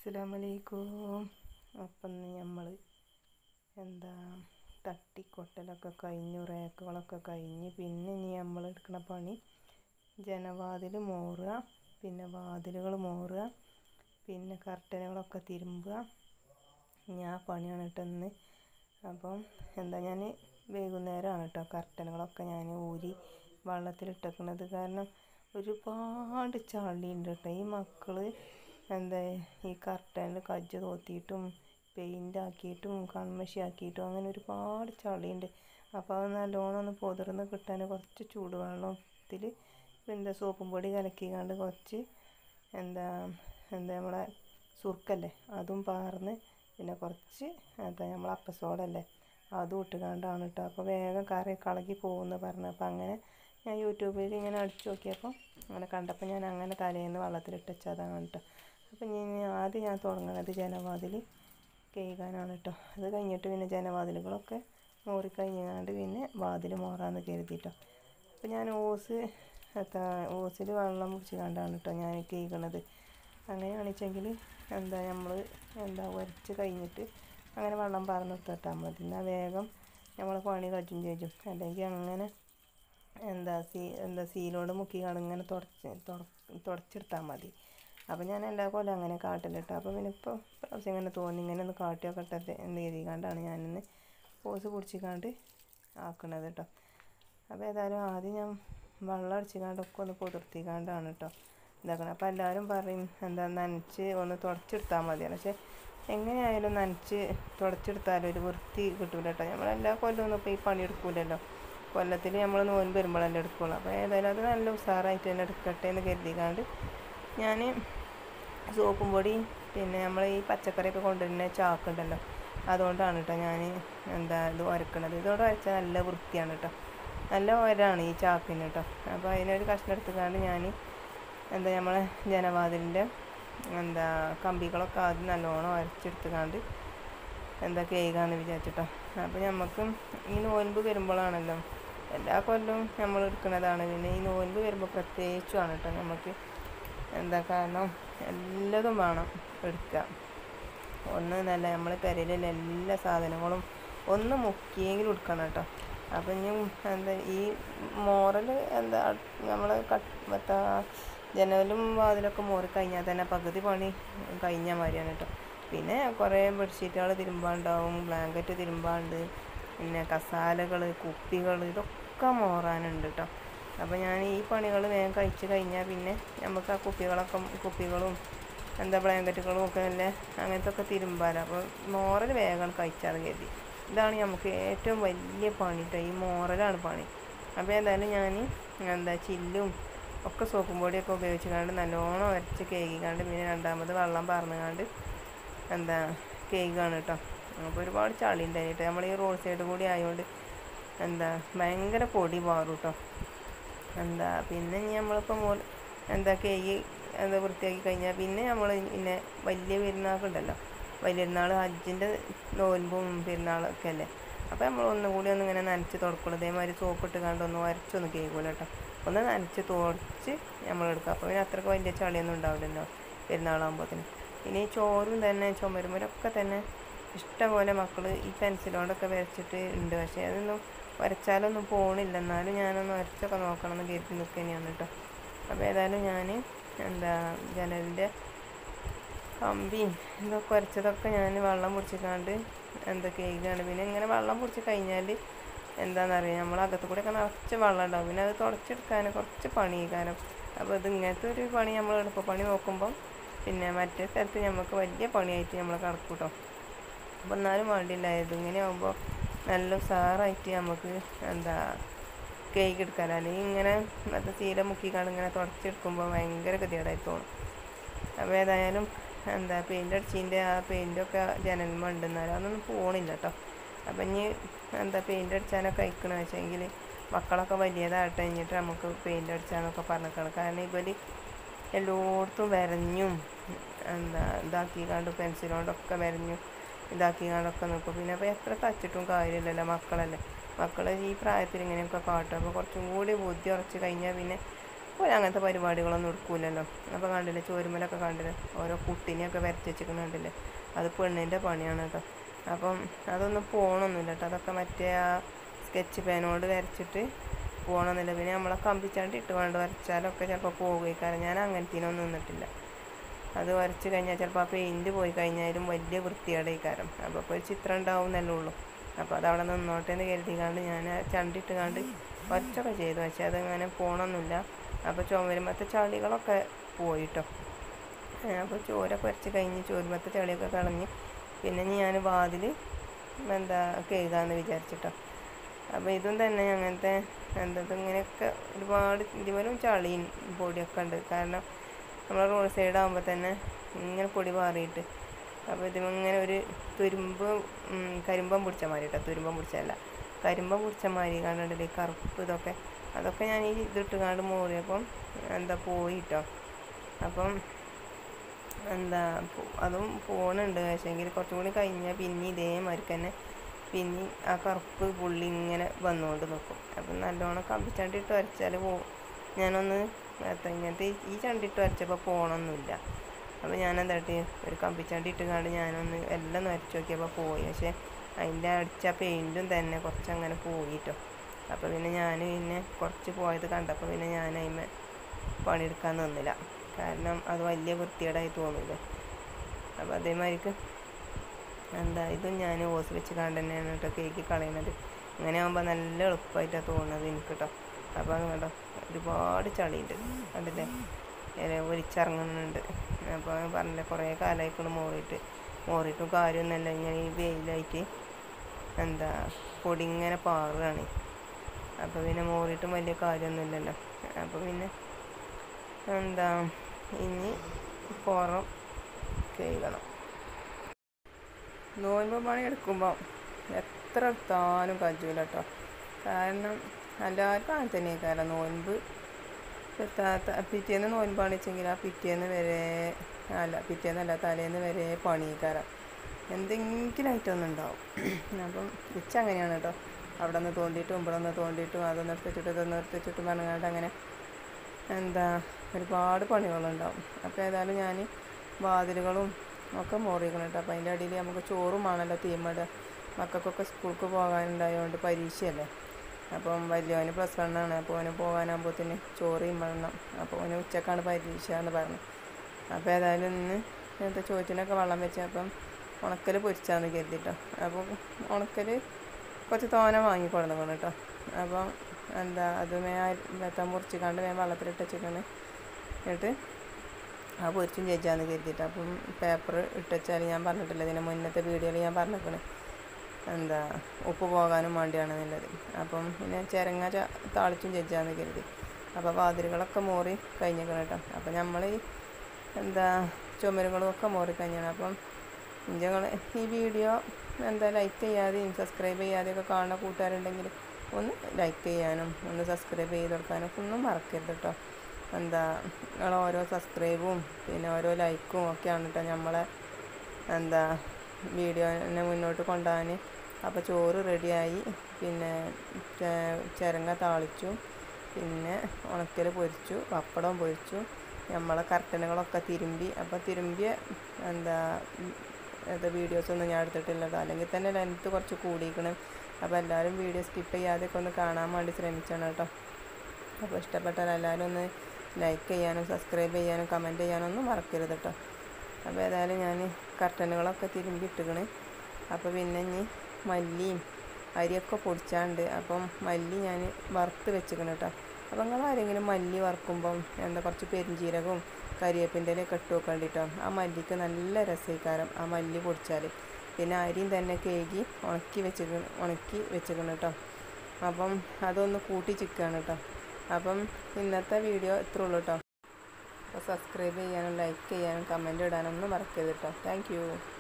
അസ്സലാമലൈക്കും അപ്പം നമ്മൾ എന്താ തട്ടിക്കൊട്ടലൊക്കെ കഴിഞ്ഞു റേക്കുകളൊക്കെ കഴിഞ്ഞ് പിന്നെ ഇനി നമ്മൾ എടുക്കുന്ന പണി ജനവാതിൽ മോറുക പിന്നെ വാതിലുകൾ മോറുക പിന്നെ കർട്ടനുകളൊക്കെ തിരുമ്പുക ഞാൻ പണിയാണ് കേട്ടോ ഇന്ന് അപ്പം എന്താ ഞാൻ വൈകുന്നേരമാണ് കേട്ടോ കർട്ടനുകളൊക്കെ ഞാൻ ഊരി വെള്ളത്തിലിട്ടേക്കണത് കാരണം ഒരുപാട് ചളിയുണ്ട് കേട്ടോ ഈ മക്കൾ എന്താ ഈ കർട്ടനിൽ കജ്ജ് തോത്തിയിട്ടും പെയിൻ്റ് ആക്കിയിട്ടും കൺമഷി ആക്കിയിട്ടും അങ്ങനെ ഒരുപാട് ചളിയുണ്ട് അപ്പോൾ അത് നല്ലോണം ഒന്ന് പൊതിർന്ന് കിട്ടാൻ കുറച്ച് ചൂടുവെള്ളത്തിൽ എന്താ സോപ്പും പൊടി കലക്കിക്കാണ്ട് കുറച്ച് എന്താ എന്താ നമ്മളെ സുർക്കല്ലേ അതും പാർന്ന് പിന്നെ കുറച്ച് എന്താ നമ്മളെ അപ്പസോടല്ലേ അതും ഇട്ടുകൊണ്ടാണ് കേട്ടോ അപ്പോൾ വേഗം കറി കളകി പോകുമെന്ന് പറഞ്ഞു അപ്പോൾ അങ്ങനെ ഞാൻ യൂട്യൂബിൽ ഇങ്ങനെ അടിച്ചു നോക്കിയപ്പോൾ അങ്ങനെ കണ്ടപ്പോൾ ഞാൻ അങ്ങനെ തലേന്ന് വെള്ളത്തിലിട്ട് വെച്ചതാണ് കേട്ടോ അപ്പം ഞാൻ ആദ്യം ഞാൻ തുടങ്ങുന്നത് ജനവാതിൽ കഴുകാനാണ് കേട്ടോ അത് കഴിഞ്ഞിട്ട് പിന്നെ ജനവാതിലുകളൊക്കെ മോറി കഴിഞ്ഞാണ്ട് പിന്നെ വാതിൽ മോറാന്ന് കരുതിട്ടോ അപ്പോൾ ഞാൻ ഓസ് എത്താ ഓസിൽ വെള്ളം പിടിച്ച് കണ്ടാണ് കേട്ടോ ഞാൻ കഴുകണത് അങ്ങനെയാണെച്ചെങ്കിൽ എന്താ നമ്മൾ എന്താ ഉരച്ച് കഴിഞ്ഞിട്ട് അങ്ങനെ വെള്ളം പറന്ന് നിർത്തിട്ടാൽ മതി എന്നാൽ വേഗം നമ്മൾ പണി കജ്ജും ചേച്ചും അല്ലെങ്കിൽ അങ്ങനെ എന്താ സീ എന്താ സീലോട് മുക്കി ഇങ്ങനെ തുടച്ച് തുടച്ചെടുത്താൽ മതി അപ്പോൾ ഞാൻ എല്ലാ കൊല്ലം അങ്ങനെ കാട്ടലിട്ടോ അപ്പോൾ പിന്നെ ഇപ്പോൾ പ്രാവശ്യം ഇങ്ങനെ തോന്നി ഇങ്ങനെ ഒന്ന് കാട്ടി നോക്കട്ടെ എന്ന് കരുതിക്കാണ്ടാണ് ഞാനിന്ന് പോസ് പിടിച്ചിക്കാണ്ട് ആക്കണത് കേട്ടോ അപ്പോൾ ഏതായാലും ആദ്യം ഞാൻ വെള്ളം അടിച്ചിക്കാണ്ടൊക്കെ ഒന്ന് പുതിർത്തിക്കാണ്ടാണ് കേട്ടോ ഇതാക്കണം അപ്പോൾ എല്ലാവരും പറയും എന്താ നനച്ച് ഒന്ന് തുടച്ചെടുത്താൽ മതിയാണ് പക്ഷേ എങ്ങനെയായാലും നനച്ച് തുടച്ചെടുത്താലും ഒരു വൃത്തി കിട്ടൂല കേട്ടോ നമ്മൾ എല്ലാ കൊല്ലമൊന്നും ഇപ്പോൾ ഈ പണി എടുക്കൂലല്ലോ കൊല്ലത്തിൽ നമ്മൾ നോൻപ് വരുമ്പോഴല്ലേ എടുക്കുള്ളൂ അപ്പോൾ ഏതായാലും അത് നല്ല ഉഷാറായിട്ട് തന്നെ എടുക്കട്ടെ എന്ന് കരുതിക്കാണ്ട് ഞാൻ സോപ്പും പൊടി പിന്നെ നമ്മൾ ഈ പച്ചക്കറിയൊക്കെ കൊണ്ടുവരുന്ന ചാക്കുണ്ടല്ലോ അതുകൊണ്ടാണ് കേട്ടോ ഞാൻ എന്താ ഇത് ഉരക്കണത് ഇതോടെ വരച്ചാൽ നല്ല വൃത്തിയാണ് കേട്ടോ നല്ല ഉരമാണ് ഈ ചാക്കിന് കേട്ടോ അപ്പോൾ അതിനൊരു കഷ്ണം എടുത്തുകൊണ്ട് ഞാൻ എന്താ നമ്മളെ ജനവാതിലിൻ്റെ എന്താ കമ്പികളൊക്കെ ആദ്യം നല്ലോണം ഉരച്ചെടുത്തുകൊണ്ട് എന്താ കേൾക്കാന്ന് വിചാരിച്ചിട്ടോ അപ്പോൾ നമുക്ക് ഈ നോൻപ് വരുമ്പോഴാണല്ലോ എല്ലാ കൊല്ലവും നമ്മൾ എടുക്കുന്നതാണ് പിന്നെ ഈ നോൻപ് വരുമ്പോൾ പ്രത്യേകിച്ചുമാണ് കേട്ടോ നമുക്ക് എന്താ കാരണം എല്ലാതും വേണം എടുക്കുക ഒന്ന് നല്ല നമ്മളെ പെരയിലുള്ള എല്ലാ സാധനങ്ങളും ഒന്ന് മുക്കിയെങ്കിലും എടുക്കണം കേട്ടോ അപ്പം ഇനി എന്താ ഈ മോറൽ എന്താ നമ്മൾ കട്ട് ജനലും വാതിലൊക്കെ മോറി കഴിഞ്ഞാൽ തന്നെ പകുതി പണി കഴിഞ്ഞ മാതിരിയാണ് കേട്ടോ പിന്നെ കുറേ ബെഡ്ഷീറ്റുകൾ തിരുമ്പാണ്ടാവും ബ്ലാങ്കറ്റ് തിരുമ്പാണ്ട് പിന്നെ കസാലകൾ കുപ്പികൾ ഇതൊക്കെ മോറാനുണ്ട് കേട്ടോ അപ്പോൾ ഞാൻ ഈ പണികൾ വേഗം കഴിച്ച് കഴിഞ്ഞാൽ പിന്നെ നമുക്ക് ആ കുപ്പികളൊക്കെ കുപ്പികളും എന്താ ബ്ലാങ്കറ്റുകളും ഒക്കെ അല്ലേ അങ്ങനത്തെ ഒക്കെ തിരുമ്പാലോ അപ്പോൾ മോറൽ വേഗം കഴിച്ചാൽ കരുതി ഇതാണ് നമുക്ക് ഏറ്റവും വലിയ പണി കേട്ടോ ഈ മോറലാണ് പണി അപ്പോൾ ഏതായാലും ഞാൻ എന്താ ചില്ലും ഒക്കെ സോപ്പും പൊടിയൊക്കെ ഉപയോഗിച്ചുകൊണ്ട് നല്ലോണം ഉരച്ച് കേക്കിക്കാണ്ട് പിന്നെ രണ്ടാമത് വെള്ളം പറന്നുകാണ്ട് എന്താ കേക്കാണ് കേട്ടോ അപ്പോൾ ഒരുപാട് ചളി ഉണ്ടായിട്ട് നമ്മൾ ഈ റോഡ് സൈഡ് കൂടി ആയതുകൊണ്ട് എന്താ ഭയങ്കര പൊടി മാറും കേട്ടോ എന്താ പിന്നെ ഇനി നമ്മളിപ്പോൾ മോ എന്താ കേക്ക് എന്താ വൃത്തിയാക്കി കഴിഞ്ഞാൽ പിന്നെ നമ്മൾ പിന്നെ വലിയ പെരുന്നാളുണ്ടല്ലോ വലിയ പെരുന്നാൾ ഹജ്ജിൻ്റെ നോൻപും പെരുന്നാളൊക്കെ അല്ലേ അപ്പോൾ നമ്മൾ ഒന്നും കൂടി ഒന്ന് ഇങ്ങനെ നനച്ച് തുടക്കുള്ളൂ ഇതേമാതിരി സോപ്പ് ഇട്ട് കണ്ട് ഒന്ന് വരച്ചൊന്ന് കേൾക്കൂല കേട്ടോ ഒന്ന് നനച്ച് തുടച്ച് നമ്മളെടുക്കുക അപ്പോൾ പിന്നെ അത്രയ്ക്ക് വലിയ ചളിയൊന്നും ഉണ്ടാവില്ലല്ലോ പെരുന്നാളാകുമ്പോഴത്തേന് പിന്നെ ഈ ചോറും തന്നെ ചുമരുമരൊക്കെ തന്നെ ഇഷ്ടംപോലെ മക്കൾ ഈ പെൻസിലോണ്ടൊക്കെ വരച്ചിട്ട് ഉണ്ട് പക്ഷേ അതൊന്നും വരച്ചാലൊന്നും പോണില്ല എന്നാലും ഞാനൊന്ന് വരച്ചൊക്കെ നോക്കണം എന്ന് കരുതി നിൽക്കുക തന്നെയാണ് കേട്ടോ അപ്പോൾ ഏതായാലും ഞാൻ എന്താ ജനലിൻ്റെ കമ്പിയും ഇതൊക്കെ വരച്ചതൊക്കെ ഞാൻ വെള്ളം പിടിച്ചിക്കാണ്ട് എന്താ കേൾക്കുകയാണ് പിന്നെ ഇങ്ങനെ വെള്ളം പിടിച്ച് കഴിഞ്ഞാൽ എന്താണെന്നറിയാം നമ്മൾ അകത്ത് കൂടെ ഒക്കെ നിറച്ച് വെള്ളം ഉണ്ടാവും പിന്നെ അത് തുടച്ചെടുക്കാൻ കുറച്ച് പണി കാരണം അപ്പോൾ ഇത് ഇങ്ങനത്തെ ഒരു പണി നമ്മൾ എളുപ്പപ്പണി നോക്കുമ്പം പിന്നെ മറ്റേ സ്ഥലത്ത് നമുക്ക് വലിയ പണിയായിട്ട് നമ്മൾ കിടക്കും കേട്ടോ അപ്പോൾ എന്നാലും വേണ്ടില്ല ഇതിങ്ങനെ ആകുമ്പോൾ നല്ല ഉസാറായിട്ട് നമുക്ക് എന്താ കേക്ക് എടുക്കാൻ അല്ലെങ്കിൽ ഇങ്ങനെ മറ്റേ ശീല മുക്കിക്കാണ്ട് ഇങ്ങനെ തുടച്ചെടുക്കുമ്പോൾ ഭയങ്കര ഗതികേടായി തോന്നും അപ്പോൾ ഏതായാലും എന്താ പെയിൻ്റ് അടിച്ചതിൻ്റെ ആ പെയിൻ്റൊക്കെ ജനൽമ ഉണ്ടെന്നാലും അതൊന്നും പോണില്ല കേട്ടോ അപ്പം ഇനി എന്താ പെയിൻ്റ് അടിച്ചാനൊക്കെ അയക്കണ വെച്ചെങ്കിൽ മക്കളൊക്കെ വലിയതായിട്ട് കഴിഞ്ഞിട്ട് നമുക്ക് പെയിൻ്റ് അടിച്ചാന്നൊക്കെ പറഞ്ഞിട്ടാണ് കാരണം ഇവർ എല്ലായിടത്തും വരഞ്ഞും എന്താ ഇതാക്കിക്കാണ്ട് പെൻസിലോണ്ടൊക്കെ വരഞ്ഞു ഇതാക്കിക്കാണ്ടൊക്കെ നിൽക്കും പിന്നെ അപ്പോൾ എത്ര തച്ചിട്ടും കാര്യമില്ലല്ലോ മക്കളല്ലേ മക്കൾ ഈ പ്രായത്തിൽ ഇങ്ങനെയൊക്കെ കാട്ടും അപ്പോൾ കുറച്ചും കൂടി ബുദ്ധി ഉറച്ച് കഴിഞ്ഞാൽ പിന്നെ ഇപ്പോൾ അങ്ങനത്തെ പരിപാടികളൊന്നും എടുക്കൂലല്ലോ അപ്പോൾ കണ്ടില്ലേ ചോരുമലൊക്കെ കണ്ടില്ലേ ഓരോ കുട്ടീനെയൊക്കെ വരച്ച് വെച്ചിരിക്കുന്ന കണ്ടില്ലേ അത് പെണ്ണിൻ്റെ പണിയാണ് കേട്ടോ അപ്പം അതൊന്നും പോകണമെന്നില്ല കേട്ടോ അതൊക്കെ മറ്റേ ആ സ്കെച്ച് പേനോട് വരച്ചിട്ട് പോകണമെന്നില്ല പിന്നെ നമ്മളെ കമ്പിച്ചാണ്ട് ഇട്ട് വേണ്ട വരച്ചാലൊക്കെ ചിലപ്പോൾ പോകുകയും കാരണം ഞാൻ അങ്ങനത്തേനൊന്നും നിന്നിട്ടില്ല അത് വരച്ച് കഴിഞ്ഞാൽ ചിലപ്പോൾ ആ പെയിൻറ്റ് പോയി കഴിഞ്ഞാലും വലിയ വൃത്തികേടായിക്കാരം അപ്പോൾ ഇപ്പോൾ ഒരു ചിത്രം ഉണ്ടാവും എന്നല്ലേ ഉള്ളൂ അപ്പോൾ അത് അവിടെ നിന്നോട്ടെ എന്ന് കരുതിക്കാണ്ട് ഞാൻ ആ ചണ്ടിട്ട് കാണ്ട് വരച്ചൊക്കെ ചെയ്തു പക്ഷേ അതങ്ങനെ പോകണമെന്നില്ല അപ്പോൾ ചുമരുമത്തെ ചളികളൊക്കെ പോയിട്ടോ അപ്പോൾ ചോരൊക്കെ വരച്ച് കഴിഞ്ഞ് ചോരുമത്തെ ചളിയൊക്കെ കളഞ്ഞ് പിന്നെ ഞാൻ വാതിൽ എന്താ കഴുകാമെന്ന് വിചാരിച്ചിട്ടോ അപ്പോൾ ഇതും തന്നെ അങ്ങനത്തെ എന്താ ഇങ്ങനെയൊക്കെ ഒരുപാട് ഇതുപോലും ചളിയും പൊടിയൊക്കെ ഉണ്ട് കാരണം നമ്മൾ റോഡ് സൈഡ് ആകുമ്പോൾ തന്നെ ഇങ്ങനെ പൊടി മാറിയിട്ട് അപ്പോൾ ഇതിങ്ങനെ ഒരു തുരുമ്പ് ഉം, കരിമ്പം പിടിച്ച മാതിരി കേട്ടോ തുരുമ്പം പിടിച്ചല്ല കരിമ്പം പിടിച്ച മാതിരി കണ്ടിട്ടില്ലേ ഈ കറുപ്പ് ഇതൊക്കെ അതൊക്കെ ഞാൻ ഈ ഇതിട്ട് കാണ്ട് മോറിയപ്പം എന്താ പോയിട്ടോ അപ്പം എന്താ പോ- അതും പോണുണ്ട് പക്ഷേങ്കിൽ കുറച്ചും കൂടി കഴിഞ്ഞാൽ പിന്നെ ഇതേമാതിരി തന്നെ പിന്നെ ആ കറുപ്പ് പുള്ളി ഇങ്ങനെ വന്നുകൊണ്ട് നിൽക്കും അപ്പം നല്ലോണം കമ്പിച്ചണ്ടിട്ട് വരച്ചാൽ പോ ഞാനൊന്ന് എത്ര ഇങ്ങനത്തെ ഈ- ഈ ചണ്ടിട്ട് വരച്ചപ്പോൾ പോകണമെന്നില്ല അപ്പോൾ ഞാൻ എന്താട്ടി ഒരു കമ്പിച്ചണ്ടി ഇട്ടുകൊണ്ട് ഞാനൊന്ന് എല്ലാം ഒന്ന് വരച്ച് നോക്കിയപ്പോൾ പോയി പക്ഷേ അതിൻ്റെ അടിച്ച പെയിൻറ്റും തന്നെ കുറച്ചങ്ങനെ പോയിട്ടോ അപ്പോൾ പിന്നെ ഞാൻ പിന്നെ കുറച്ച് പോയത് കണ്ടപ്പോൾ പിന്നെ ഞാൻ അതിമേ പണിയെടുക്കാൻ നിന്നില്ല കാരണം അത് വലിയ വൃത്തികേടായി തോന്നില്ലേ അപ്പോൾ അതേമാതിരിക്ക് എന്താ ഇതും ഞാൻ ഓസ് വെച്ച് കണ്ട് തന്നെയാണ് കേട്ടോ കേക്ക് കളയുന്നത് ഇങ്ങനെ ആകുമ്പോൾ നല്ല എളുപ്പമായിട്ടാണ് തോന്നുന്നത് എനിക്ക് കേട്ടോ അപ്പോൾ അത് കണ്ടോ ഒരുപാട് ചളിയുണ്ട് കണ്ടില്ലേ ഇല ഒലിച്ചിറങ്ങുന്നുണ്ട് അപ്പോൾ ഞാൻ പറഞ്ഞില്ലേ കുറേ കാലമായിക്കൊണ്ട് മോറിയിട്ട് മോറിയിട്ടും കാര്യമൊന്നുമല്ല ഇങ്ങനെ ഈ വെയിലായിട്ട് എന്താ പൊടി ഇങ്ങനെ പാറുകയാണ് അപ്പോൾ പിന്നെ മോറിയിട്ടും വലിയ കാര്യമൊന്നുമില്ലല്ലോ അപ്പോൾ പിന്നെ എന്താ ഇനി പുറം കഴുകണം നോൻപ് പണി എടുക്കുമ്പോൾ എത്ര എടുത്താലും കജൂല കേട്ടോ കാരണം എല്ലാവർക്കും അങ്ങനെ തന്നെ കാരണം നോൻപ് എത്താത്ത പിറ്റേന്ന് നോൻപാണ് വെച്ചെങ്കിൽ ആ പിറ്റേന്ന് വരെ അല്ല പിറ്റേന്നല്ല തലേന്ന് വരെ പണിക്കാരം എന്തെങ്കിലും ഐറ്റം ഉണ്ടാവും അപ്പം ഉച്ച അങ്ങനെയാണ് കേട്ടോ അവിടെ നിന്ന് തോണ്ടിയിട്ടും ഇവിടെ നിന്ന് തോണ്ടിയിട്ടും അതൊന്ന് എടുത്തിട്ട് ഇതൊന്ന് എടുത്തിട്ടും പറഞ്ഞാണ്ട് അങ്ങനെ എന്താ ഒരുപാട് പണികളുണ്ടാവും അപ്പോൾ ഏതായാലും ഞാൻ വാതിലുകളും ഒക്കെ മോറിക്കണം കേട്ടോ അപ്പോൾ അതിൻ്റെ അടിയിൽ നമുക്ക് ചോറും ആണല്ലോ തീമട മക്കൾക്കൊക്കെ സ്കൂൾക്ക് പോകാനുണ്ടായതുകൊണ്ട് പരീക്ഷയല്ലേ അപ്പം വലിയവന് പ്ലസ് വണ്ണാണ് അപ്പോൾ അവന് പോകാനാകുമ്പോഴത്തേന് ചോറിയും വേണം അപ്പോൾ അവന് ഉച്ചക്കാണ് പരീക്ഷ എന്ന് പറഞ്ഞു അപ്പോൾ ഏതായാലും ഇന്ന് എന്താ ചോറ്റിനൊക്കെ വെള്ളം വെച്ച് അപ്പം ഉണക്കൽ പൊരിച്ചാന്ന് കരുതിട്ടോ അപ്പോൾ ഉണക്കൽ കുറച്ച് തോന വാങ്ങിക്കൊടുന്നു കേട്ടോ അപ്പം എന്താ അത് മേ വെത്താൻ മുറിച്ചിക്കാണ്ട് മേ വെള്ളത്തിലിട്ട് വെച്ചിട്ടാണ് എന്നിട്ട് ആ പൊരിച്ചും ചേച്ചാന്ന് കരുതിയിട്ട് അപ്പം പേപ്പർ ഇട്ടുവെച്ചാൽ ഞാൻ പറഞ്ഞിട്ടില്ല ഇതിന് മുന്നത്തെ വീഡിയോയിൽ ഞാൻ പറഞ്ഞിരിക്കണേ എന്താ ഉപ്പ് പോകാനും വേണ്ടിയാണെന്നുള്ളത് അപ്പം പിന്നെ ചിരങ്ങ ച- താളിച്ചും ചേച്ചാന്ന് കരുതി അപ്പോൾ വാതിലുകളൊക്കെ മോറി കഴിഞ്ഞേക്കണം കേട്ടോ അപ്പം നമ്മൾ എന്താ ചുമരുകളും ഒക്കെ മോറി കഴിഞ്ഞാണ് അപ്പം നിങ്ങൾ ഈ വീഡിയോ എന്താ ലൈക്ക് ചെയ്യാതെയും സബ്സ്ക്രൈബ് ചെയ്യാതെയൊക്കെ കാണുന്ന കൂട്ടുകാരുണ്ടെങ്കിൽ ഒന്ന് ലൈക്ക് ചെയ്യാനും ഒന്ന് സബ്സ്ക്രൈബ് ചെയ്ത് കൊടുക്കാനും ഒക്കെ ഒന്നും മറക്കരുത് കേട്ടോ എന്താ നിങ്ങൾ ഓരോ സബ്സ്ക്രൈബും പിന്നെ ഓരോ ലൈക്കും ഒക്കെയാണ് കേട്ടോ നമ്മളെ എന്താ വീഡിയോനെ മുന്നോട്ട് കൊണ്ടുപോകാൻ അപ്പോൾ ചോറ് റെഡിയായി പിന്നെ ചെ- ചിരങ്ങ താളിച്ചു പിന്നെ ഉണക്കൽ പൊരിച്ചു പപ്പടം പൊരിച്ചു നമ്മളെ കർട്ടനുകളൊക്കെ തിരുമ്പി അപ്പോൾ തിരുമ്പിയ എന്താ ഉം, എന്താ വീഡിയോസൊന്നും ഞാൻ എടുത്തിട്ടില്ല കേട്ടോ അല്ലെങ്കിൽ തന്നെ ലെങ്ത്ത് കുറച്ച് കൂടിയിരിക്കണം അപ്പോൾ എല്ലാവരും വീഡിയോ സ്കിപ്പ് ചെയ്യാതെയൊക്കെ ഒന്ന് കാണാൻ വേണ്ടി ശ്രമിച്ചാണ് കേട്ടോ അപ്പോൾ ഇഷ്ടപ്പെട്ടാൽ എല്ലാവരും ഒന്ന് ലൈക്ക് ചെയ്യാനും സബ്സ്ക്രൈബ് ചെയ്യാനും കമൻറ്റ് ചെയ്യാനും ഒന്നും മറക്കരുത് കേട്ടോ അപ്പോൾ ഏതായാലും ഞാൻ കർട്ടനുകളൊക്കെ തിരുമ്പി ഇട്ടുകണ് അപ്പോൾ പിന്നെ ഇനി മല്ലിയും അരിയൊക്കെ പൊടിച്ചാണ്ട് അപ്പം മല്ലി ഞാൻ വറുത്ത് വെച്ചിക്കണം കേട്ടോ അപ്പോൾ നിങ്ങൾ ആരെങ്കിലും മല്ലി വറുക്കുമ്പം എന്താ കുറച്ച് പെരിഞ്ചീരകവും കരിവേപ്പിൻ്റെ ഇലയൊക്കെ ഇട്ട് വെക്കേണ്ടിട്ടോ ആ മല്ലിക്ക് നല്ല രസീകാരം ആ മല്ലി പൊടിച്ചാൽ പിന്നെ അരിയും തന്നെ കേകി ഉണക്കി വെച്ചിക്കണം ഉണക്കി വെച്ചിക്കണം കേട്ടോ അപ്പം അതൊന്ന് കൂട്ടി ചിക്കുകയാണ് കേട്ടോ അപ്പം ഇന്നത്തെ വീഡിയോ ഇത്രേ ഉള്ളൂ കേട്ടോ അപ്പോൾ സബ്സ്ക്രൈബ് ചെയ്യാനും ലൈക്ക് ചെയ്യാനും കമൻറ്റ് ഇടാനൊന്നും മറക്കരുത് കേട്ടോ താങ്ക് യു